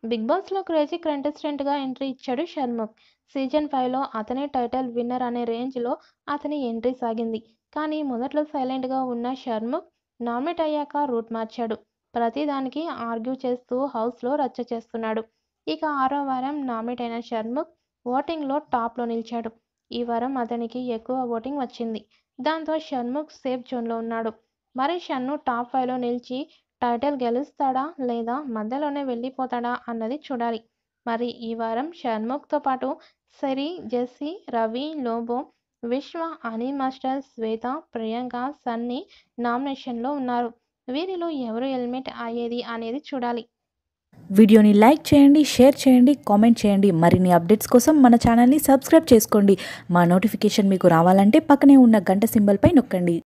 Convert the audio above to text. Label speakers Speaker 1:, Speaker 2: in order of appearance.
Speaker 1: Big బాస్‌లో crazy కంటెస్టెంట్‌గా entry ఇచ్చాడు Shanmukh. Season ఫైవ్‌లో అతనే టైటిల్ విన్నర్ అనే రేంజ్‌లో అతని ఎంట్రీ సాగింది. కానీ మొదట్లో సైలెంట్‌గా ఉన్న షణ్ముఖ్ నామినేట్ అయ్యాక రూట్ మార్చాడు. ప్రతిదానికి ఆర్గ్యూ చేస్తూ హౌస్‌లో రచ్చ చేస్తున్నాడు. ఇక ఆరో వారం నామినేట్ అయిన షణ్ముఖ్ ఓటింగ్‌లో టాప్‌లో నిలిచాడు. ఈ వారం అతనికి ఎక్కువ ఓటింగ్ వచ్చింది. దాంతో షణ్ముఖ్ సేఫ్ జోన్‌లో ఉన్నాడు. మరి షణ్ను టాప్ ఫైవ్‌లో నిలిచి టైటిల్ గెలుస్తాడా లేదా మధ్యలోనే వెళ్లిపోతాడా అన్నది చూడాలి. మరి ఈ వారం షణ్ముఖ్‌తో పాటు సిరి, జెస్సీ, రవి, లోబో, విశ్వ, అనిల్ మాస్టర్, శ్వేత, ప్రియాంక, సన్నీ నామినేషన్‌లో ఉన్నారు. వీరిలో ఎవరు ఎలిమినేట్ అయ్యేది అనేది చూడాలి.
Speaker 2: వీడియోని లైక్ చేయండి, షేర్ చేయండి, కామెంట్ చేయండి. మరిన్ని అప్డేట్స్ కోసం మన ఛానల్‌ని సబ్స్క్రైబ్ చేసుకోండి. మా నోటిఫికేషన్ మీకు రావాలంటే పక్కనే ఉన్న గంట సింబల్‌పై నొక్కండి.